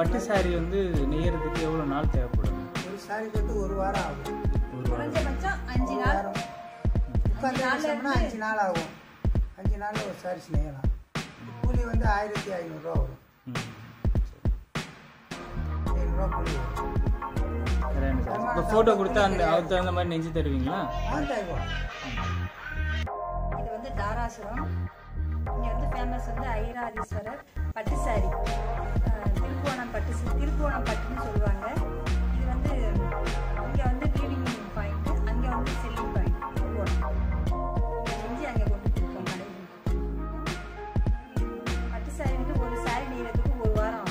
பட்டு saree வந்து நெய்யறதுக்கு எவ்வளோ நாள் தேவைப்படும் ஒரு சாரிக்கு வந்து ஒரு வாரம் ஆகும் ஒரு வாரம் குறைஞ்சபட்சம் அஞ்சு நாள் வாரம் உட்காந்து வச்சோம்னா அஞ்சு நாள் ஆகும் அஞ்சு நாளில் ஒரு சாரி நெய்யலாம் கூலி வந்து ஆயிரத்தி ஐநூறுரூவா வரும் ம். ஐநூறுரூவா கூலி வரும் வேற என்ன சார் இப்போ ஃபோட்டோ கொடுத்தா அந்த அதுக்கு தகுந்த மாதிரி நெஞ்சு தருவீங்களா ஆ தருவோம் இது வந்து தாராசுரம் இங்கே வந்து ஃபேமஸ் வந்து ஐராதீஸ்வரர் பட்டு சாரி திருப்புவனம் பட்டு சா- திருப்புவனம் பட்டுன்னு சொல்லுவாங்க இது வந்து இங்கே வந்து ப்ரீடிங் பாயிண்ட் அங்கே வந்து செல்லிங் பாயிண்ட் திருப்புவனம் இங்க செஞ்சு அங்கே கொண்டு கொடுப்போம் கடைக்கு பட்டு சாரி வந்து ஒரு சாரி நெய்யறதுக்கு ஒரு வாரம்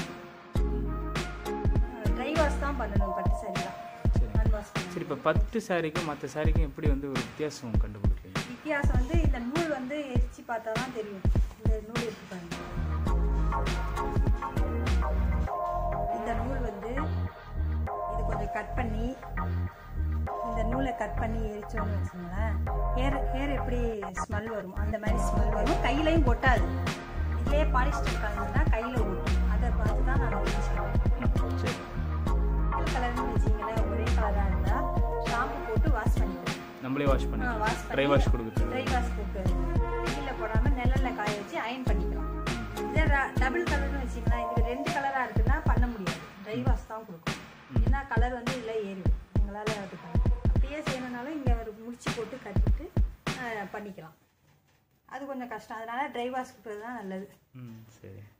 ட்ரை வாஷ் தான் பண்ணணும் பட்டு சாரிலாம் சரி ஹேண்ட் வாஷ் பண்ணணும் சரி இப்போ பட்டு சாரிக்கும் மற்ற சாரிக்கும் எப்படி வந்து ஒரு வித்தியாசம் கண்டுபிடிப்பீங்க வித்தியாசம் வந்து இந்த நூல் வந்து எரிச்சு பார்த்தா தான் தெரியும் இந்த நூல் எடுத்து பாருங்க இந்த நூல் வந்து இது கொஞ்சம் கட் பண்ணி இந்த நூலை கட் பண்ணி எரிச்சோன்னு வச்சுங்களேன் ஹேர் ஹேர் எப்படி ஸ்மெல் வரும் அந்த மாதிரி ஸ்மெல் வரும் கையிலையும் கொட்டாது இதுலேயே பாலிஸ்டர் கலந்துன்னா கையில் ஒட்டும் அதை பார்த்து தான் நான் தெரிஞ்சுக்கிறேன் ம், சரி கலர்னு வச்சிங்களேன் ஒரே கலராக இருந்தால் ஷாம்பு போட்டு வாஷ் பண்ணிக்கலாம் நம்மளே வாஷ் ஆ, பண்ணி wash பண்ணி ட்ரை வாஷ் கொடுக்குறது ட்ரை வாஷ் போட்டு வெயிலில் போடாமல் நிழல்ல காய வச்சு அயன் பண்ணிக்கலாம் இதே டபுள் கலர்னு வச்சிங்களேன் இது ரெண்டு கலராக இருக்குன்னா பண்ண முடியாது ட்ரை வாஷ் தான் கொடுக்கும் ஏன்னா கலர் வந்து இதில் ஏறிடும் எங்களால் அது பண்ண அப்படியே செய்யணுனாலும் இங்கே ஒரு முடிச்சு போட்டு கட்டிட்டு ஆ, பண்ணிக்கலாம் அது கொஞ்சம் கஷ்டம் அதனால ட்ரை வாஷ் கொடுக்குறது தான் நல்லது ம் சரி